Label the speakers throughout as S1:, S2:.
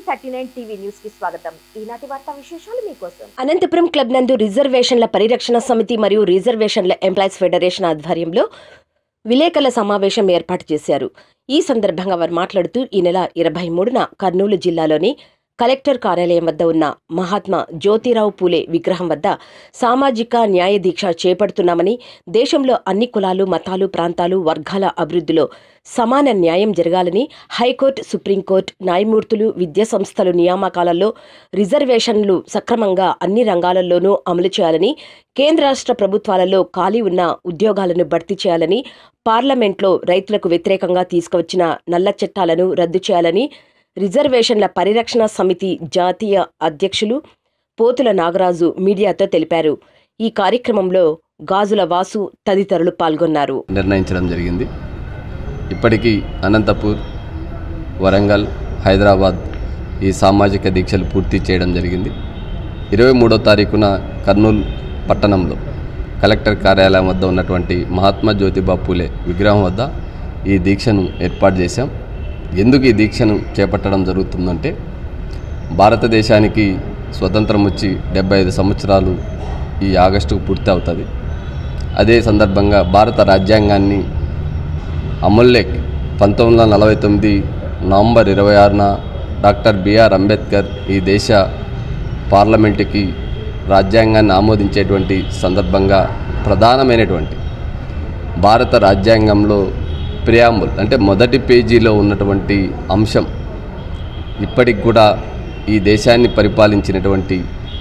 S1: thirty nine TV news కి స్వాగతం ఈనాటి వార్తా విశేషాలు మీకోసం
S2: అనంతపురం క్లబ్ నందు రిజర్వేషన్ల పరిరక్షణ సమితి మరియు రిజర్వేషన్ల ఎంప్లాయీస్ ఫెడరేషన్ ఆధ్వర్యంలో విలేకరుల సమావేశం ఏర్పాటు చేశారు ఈ సందర్భంగా వారు మాట్లాడుతూ ఈ నెల ఇరవై మూడున కర్నూలు జిల్లాలోని కలెక్టర్ కార్యాలయం వద్ద ఉన్న మహాత్మా జ్యోతిరావు పూలే విగ్రహం వద్ద సామాజిక న్యాయ దీక్ష చేపడుతున్నామని దేశంలో అన్ని కులాలు మతాలు ప్రాంతాలు వర్గాల అభివృద్ధిలో సమాన న్యాయం జరగాలని హైకోర్టు సుప్రీంకోర్టు న్యాయమూర్తులు విద్యా సంస్థలు నియామకాలలో రిజర్వేషన్లు సక్రమంగా అన్ని రంగాలలోనూ అమలు చేయాలని కేంద్ర రాష్ట్ర ప్రభుత్వాలలో ఖాళీ ఉన్న ఉద్యోగాలను భర్తీ చేయాలని పార్లమెంట్లో రైతులకు వ్యతిరేకంగా తీసుకువచ్చిన నల్ల చట్టాలను రద్దు చేయాలని రిజర్వేషన్ల పరిరక్షణ సమితి జాతీయ అధ్యక్షులు పోతుల నాగరాజు మీడియాతో తెలిపారు ఈ కార్యక్రమంలో గాజుల వాసు తదితరులు పాల్గొన్నారు
S3: నిర్ణయించడం జరిగింది ఇప్పటికీ అనంతపూర్ వరంగల్ హైదరాబాద్ ఈ సామాజిక దీక్షలు పూర్తి చేయడం జరిగింది ఇరవై మూడో తారీఖున కర్నూలు పట్టణంలో కలెక్టర్ కార్యాలయం వద్ద ఉన్నటువంటి మహాత్మా జ్యోతిబా పూలే విగ్రహం వద్ద ఈ దీక్షను ఏర్పాటు చేశాం ఎందుకు ఈ దీక్షను చేపట్టడం జరుగుతుందంటే భారతదేశానికి స్వతంత్రం వచ్చి డెబ్బై ఐదు సంవత్సరాలు ఈ ఆగస్టుకు పూర్తి అవుతుంది అదే సందర్భంగా భారత రాజ్యాంగాన్ని అమల్లోకి పంతొమ్మిది వందల నలభై తొమ్మిది నవంబర్ ఇరవై ఆరున డాక్టర్ బిఆర్ అంబేద్కర్ ఈ దేశ పార్లమెంటుకి రాజ్యాంగాన్ని ఆమోదించేటువంటి సందర్భంగా ప్రధానమైనటువంటి భారత రాజ్యాంగంలో ప్రియాంబుల్ అంటే మొదటి పేజీలో ఉన్నటువంటి అంశం ఇప్పటికి కూడా ఈ దేశాన్ని పరిపాలించినటువంటి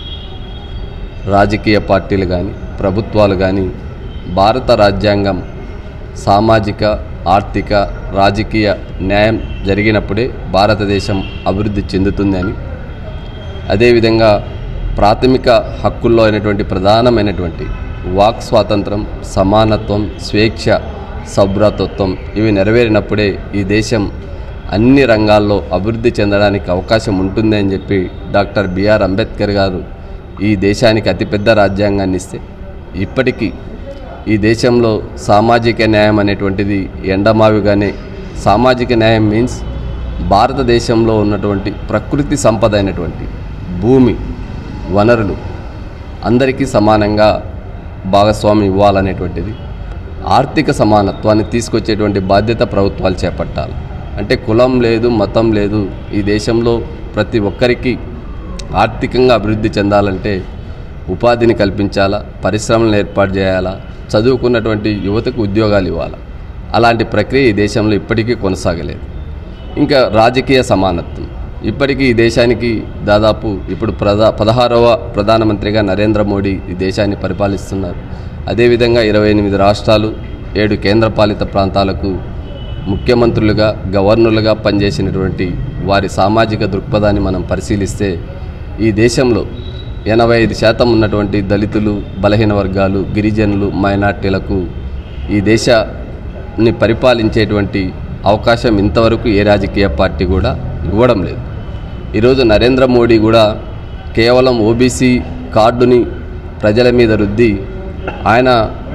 S3: రాజకీయ పార్టీలు కానీ ప్రభుత్వాలు కానీ భారత రాజ్యాంగం సామాజిక ఆర్థిక రాజకీయ న్యాయం జరిగినప్పుడే భారతదేశం అభివృద్ధి చెందుతుంది అని అదేవిధంగా ప్రాథమిక హక్కుల్లో అయినటువంటి ప్రధానమైనటువంటి వాక్ స్వాతంత్రం సమానత్వం స్వేచ్ఛ సౌభ్రాతత్వం ఇవి నెరవేరినప్పుడే ఈ దేశం అన్ని రంగాల్లో అభివృద్ధి చెందడానికి అవకాశం ఉంటుంది అని చెప్పి డాక్టర్ బిఆర్ అంబేద్కర్ గారు ఈ దేశానికి అతిపెద్ద రాజ్యాంగాన్ని ఇస్తే ఇప్పటికీ ఈ దేశంలో సామాజిక న్యాయం అనేటువంటిది ఎండమావిగానే సామాజిక న్యాయం మీన్స్ భారతదేశంలో ఉన్నటువంటి ప్రకృతి సంపద అయినటువంటి భూమి వనరులు అందరికీ సమానంగా భాగస్వామి ఇవ్వాలనేటువంటిది ఆర్థిక సమానత్వాన్ని తీసుకొచ్చేటువంటి బాధ్యత ప్రభుత్వాలు చేపట్టాలి అంటే కులం లేదు మతం లేదు ఈ దేశంలో ప్రతి ఒక్కరికి ఆర్థికంగా అభివృద్ధి చెందాలంటే ఉపాధిని కల్పించాలా పరిశ్రమలను ఏర్పాటు చేయాలా చదువుకున్నటువంటి యువతకు ఉద్యోగాలు ఇవ్వాలా అలాంటి ప్రక్రియ ఈ దేశంలో ఇప్పటికీ కొనసాగలేదు ఇంకా రాజకీయ సమానత్వం ఇప్పటికీ ఈ దేశానికి దాదాపు ఇప్పుడు ప్రధా పదహారవ ప్రధానమంత్రిగా నరేంద్ర మోడీ ఈ దేశాన్ని పరిపాలిస్తున్నారు అదేవిధంగా ఇరవై ఎనిమిది రాష్ట్రాలు ఏడు కేంద్రపాలిత ప్రాంతాలకు ముఖ్యమంత్రులుగా గవర్నర్లుగా పనిచేసినటువంటి వారి సామాజిక దృక్పథాన్ని మనం పరిశీలిస్తే ఈ దేశంలో ఎనభై ఐదు శాతం ఉన్నటువంటి దళితులు బలహీన వర్గాలు గిరిజనులు మైనార్టీలకు ఈ దేశాన్ని పరిపాలించేటువంటి అవకాశం ఇంతవరకు ఏ రాజకీయ పార్టీ కూడా ఇవ్వడం లేదు ఈరోజు నరేంద్ర మోడీ కూడా కేవలం ఓబీసీ కార్డుని ప్రజల మీద రుద్ది ఆయన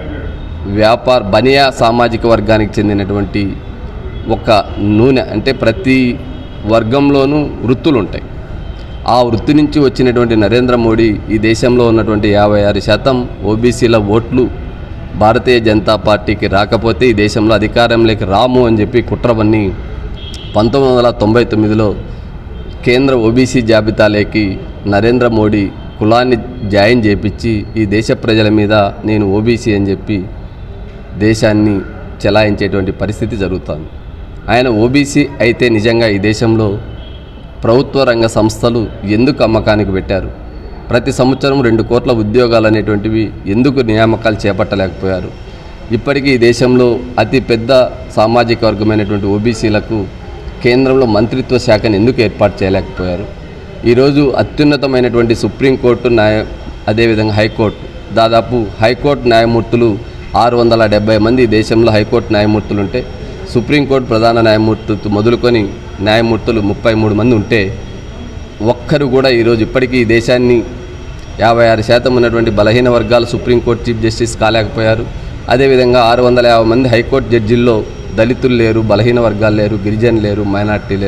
S3: వ్యాపార బనియా సామాజిక వర్గానికి చెందినటువంటి ఒక నూనె అంటే ప్రతి వర్గంలోనూ వృత్తులు ఉంటాయి ఆ వృత్తి నుంచి వచ్చినటువంటి నరేంద్ర మోడీ ఈ దేశంలో ఉన్నటువంటి యాభై ఆరు శాతం ఓబీసీల ఓట్లు భారతీయ జనతా పార్టీకి రాకపోతే ఈ దేశంలో అధికారంలోకి రాము అని చెప్పి కుట్రవన్నీ పంతొమ్మిది వందల తొంభై తొమ్మిదిలో కేంద్ర ఓబీసీ జాబితాలోకి నరేంద్ర మోడీ కులాన్ని జాయిన్ చేపించి ఈ దేశ ప్రజల మీద నేను ఓబీసీ అని చెప్పి దేశాన్ని చెలాయించేటువంటి పరిస్థితి జరుగుతోంది ఆయన ఓబీసీ అయితే నిజంగా ఈ దేశంలో ప్రభుత్వ రంగ సంస్థలు ఎందుకు అమ్మకానికి పెట్టారు ప్రతి సంవత్సరం రెండు కోట్ల ఉద్యోగాలు అనేటువంటివి ఎందుకు నియామకాలు చేపట్టలేకపోయారు ఇప్పటికీ ఈ దేశంలో అతి పెద్ద సామాజిక వర్గమైనటువంటి ఓబీసీలకు కేంద్రంలో మంత్రిత్వ శాఖను ఎందుకు ఏర్పాటు చేయలేకపోయారు ఈరోజు అత్యున్నతమైనటువంటి సుప్రీంకోర్టు న్యాయ అదేవిధంగా హైకోర్టు దాదాపు హైకోర్టు న్యాయమూర్తులు ఆరు వందల డెబ్బై మంది ఈ దేశంలో హైకోర్టు న్యాయమూర్తులు ఉంటే సుప్రీంకోర్టు ప్రధాన న్యాయమూర్తి మొదలుకొని న్యాయమూర్తులు ముప్పై మూడు మంది ఉంటే ఒక్కరు కూడా ఈరోజు ఇప్పటికీ ఈ దేశాన్ని యాభై ఆరు శాతం ఉన్నటువంటి బలహీన వర్గాలు సుప్రీంకోర్టు చీఫ్ జస్టిస్ కాలేకపోయారు అదేవిధంగా ఆరు వందల యాభై మంది హైకోర్టు జడ్జిల్లో దళితులు లేరు బలహీన వర్గాలు లేరు గిరిజనులు లేరు మైనార్టీ లేరు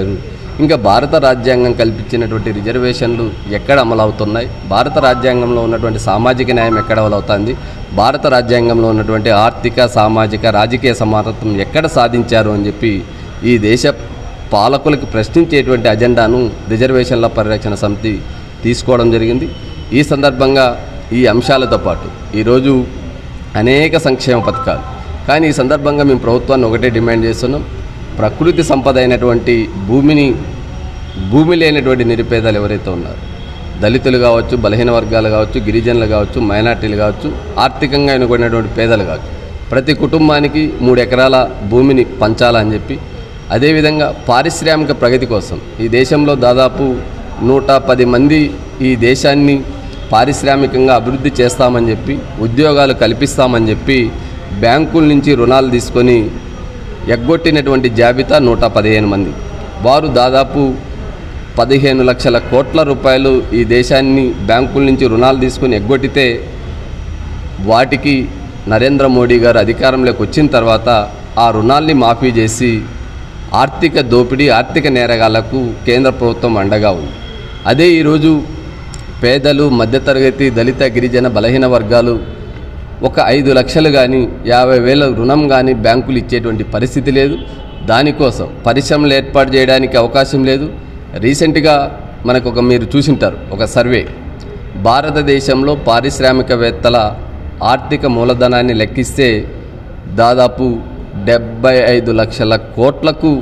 S3: ఇంకా భారత రాజ్యాంగం కల్పించినటువంటి రిజర్వేషన్లు ఎక్కడ అమలవుతున్నాయి భారత రాజ్యాంగంలో ఉన్నటువంటి సామాజిక న్యాయం ఎక్కడ అమలవుతుంది భారత రాజ్యాంగంలో ఉన్నటువంటి ఆర్థిక సామాజిక రాజకీయ సమానత్వం ఎక్కడ సాధించారు అని చెప్పి ఈ దేశ పాలకులకు ప్రశ్నించేటువంటి అజెండాను రిజర్వేషన్ల పరిరక్షణ సమితి తీసుకోవడం జరిగింది ఈ సందర్భంగా ఈ అంశాలతో పాటు ఈరోజు అనేక సంక్షేమ పథకాలు కానీ ఈ సందర్భంగా మేము ప్రభుత్వాన్ని ఒకటే డిమాండ్ చేస్తున్నాం ప్రకృతి సంపద అయినటువంటి భూమిని భూమి లేనటువంటి నిరుపేదలు ఎవరైతే ఉన్నారో దళితులు కావచ్చు బలహీన వర్గాలు కావచ్చు గిరిజనులు కావచ్చు మైనార్టీలు కావచ్చు ఆర్థికంగా వెనుకొన్నటువంటి పేదలు కావచ్చు ప్రతి కుటుంబానికి మూడు ఎకరాల భూమిని పంచాలని చెప్పి అదేవిధంగా పారిశ్రామిక ప్రగతి కోసం ఈ దేశంలో దాదాపు నూట పది మంది ఈ దేశాన్ని పారిశ్రామికంగా అభివృద్ధి చేస్తామని చెప్పి ఉద్యోగాలు కల్పిస్తామని చెప్పి బ్యాంకుల నుంచి రుణాలు తీసుకొని ఎగ్గొట్టినటువంటి జాబితా నూట పదిహేను మంది వారు దాదాపు పదిహేను లక్షల కోట్ల రూపాయలు ఈ దేశాన్ని బ్యాంకుల నుంచి రుణాలు తీసుకొని ఎగ్గొట్టితే వాటికి నరేంద్ర మోడీ గారు అధికారంలోకి వచ్చిన తర్వాత ఆ రుణాల్ని మాఫీ చేసి ఆర్థిక దోపిడీ ఆర్థిక నేరగాళ్లకు కేంద్ర ప్రభుత్వం అండగా ఉంది అదే ఈరోజు పేదలు మధ్యతరగతి దళిత గిరిజన బలహీన వర్గాలు ఒక ఐదు లక్షలు కానీ యాభై వేల రుణం కానీ బ్యాంకులు ఇచ్చేటువంటి పరిస్థితి లేదు దానికోసం పరిశ్రమలు ఏర్పాటు చేయడానికి అవకాశం లేదు రీసెంట్గా మనకు ఒక మీరు చూసింటారు ఒక సర్వే భారతదేశంలో పారిశ్రామికవేత్తల ఆర్థిక మూలధనాన్ని లెక్కిస్తే దాదాపు డెబ్బై ఐదు లక్షల కోట్లకు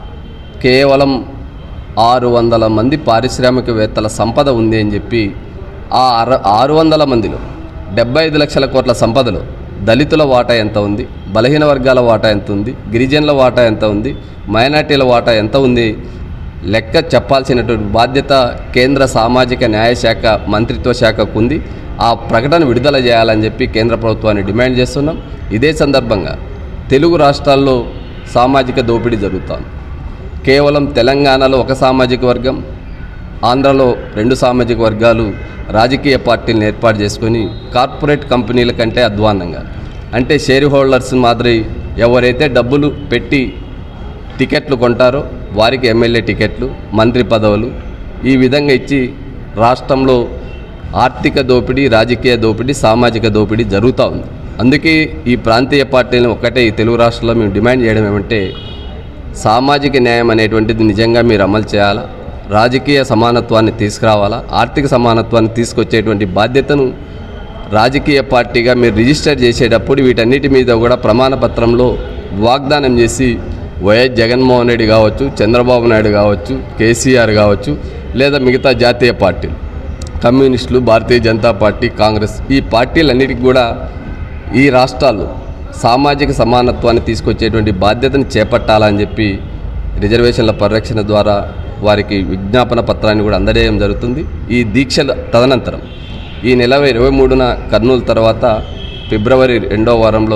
S3: కేవలం ఆరు వందల మంది పారిశ్రామికవేత్తల సంపద ఉంది అని చెప్పి ఆ అర ఆరు వందల మందిలో డెబ్బై ఐదు లక్షల కోట్ల సంపదలో దళితుల వాటా ఎంత ఉంది బలహీన వర్గాల వాటా ఎంత ఉంది గిరిజనుల వాటా ఎంత ఉంది మైనార్టీల వాటా ఎంత ఉంది లెక్క చెప్పాల్సినటువంటి బాధ్యత కేంద్ర సామాజిక న్యాయ శాఖ మంత్రిత్వ శాఖకు ఉంది ఆ ప్రకటన విడుదల చేయాలని చెప్పి కేంద్ర ప్రభుత్వాన్ని డిమాండ్ చేస్తున్నాం ఇదే సందర్భంగా తెలుగు రాష్ట్రాల్లో సామాజిక దోపిడీ జరుగుతోంది కేవలం తెలంగాణలో ఒక సామాజిక వర్గం ఆంధ్రలో రెండు సామాజిక వర్గాలు రాజకీయ పార్టీలను ఏర్పాటు చేసుకొని కార్పొరేట్ కంపెనీల కంటే అధ్వాన్నంగా అంటే షేర్ హోల్డర్స్ మాదిరి ఎవరైతే డబ్బులు పెట్టి టికెట్లు కొంటారో వారికి ఎమ్మెల్యే టికెట్లు మంత్రి పదవులు ఈ విధంగా ఇచ్చి రాష్ట్రంలో ఆర్థిక దోపిడీ రాజకీయ దోపిడీ సామాజిక దోపిడీ జరుగుతూ ఉంది అందుకే ఈ ప్రాంతీయ పార్టీలను ఒక్కటే ఈ తెలుగు రాష్ట్రంలో మేము డిమాండ్ చేయడం ఏమంటే సామాజిక న్యాయం అనేటువంటిది నిజంగా మీరు అమలు చేయాలా రాజకీయ సమానత్వాన్ని తీసుకురావాలా ఆర్థిక సమానత్వాన్ని తీసుకొచ్చేటువంటి బాధ్యతను రాజకీయ పార్టీగా మీరు రిజిస్టర్ చేసేటప్పుడు వీటన్నిటి మీద కూడా ప్రమాణ పత్రంలో వాగ్దానం చేసి వైఎస్ జగన్మోహన్ రెడ్డి కావచ్చు చంద్రబాబు నాయుడు కావచ్చు కేసీఆర్ కావచ్చు లేదా మిగతా జాతీయ పార్టీలు కమ్యూనిస్టులు భారతీయ జనతా పార్టీ కాంగ్రెస్ ఈ పార్టీలన్నిటికీ కూడా ఈ రాష్ట్రాల్లో సామాజిక సమానత్వాన్ని తీసుకొచ్చేటువంటి బాధ్యతను చేపట్టాలని చెప్పి రిజర్వేషన్ల పరిరక్షణ ద్వారా వారికి విజ్ఞాపన పత్రాన్ని కూడా అందజేయడం జరుగుతుంది ఈ దీక్షల తదనంతరం ఈ నెల ఇరవై మూడున కర్నూలు తర్వాత ఫిబ్రవరి రెండో వారంలో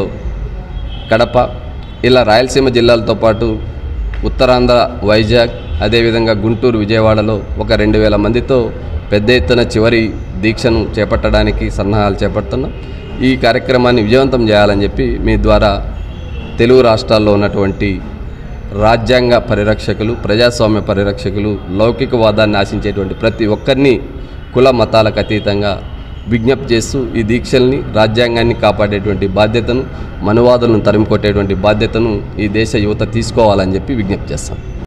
S3: కడప ఇలా రాయలసీమ జిల్లాలతో పాటు ఉత్తరాంధ్ర వైజాగ్ అదేవిధంగా గుంటూరు విజయవాడలో ఒక రెండు వేల మందితో పెద్ద ఎత్తున చివరి దీక్షను చేపట్టడానికి సన్నాహాలు చేపడుతున్నాం ఈ కార్యక్రమాన్ని విజయవంతం చేయాలని చెప్పి మీ ద్వారా తెలుగు రాష్ట్రాల్లో ఉన్నటువంటి రాజ్యాంగ పరిరక్షకులు ప్రజాస్వామ్య పరిరక్షకులు లౌకికవాదాన్ని ఆశించేటువంటి ప్రతి ఒక్కరిని కుల మతాలకు అతీతంగా విజ్ఞప్తి చేస్తూ ఈ దీక్షల్ని రాజ్యాంగాన్ని కాపాడేటువంటి బాధ్యతను మనువాదులను తరిమి కొట్టేటువంటి బాధ్యతను ఈ దేశ యువత తీసుకోవాలని చెప్పి విజ్ఞప్తి చేస్తాం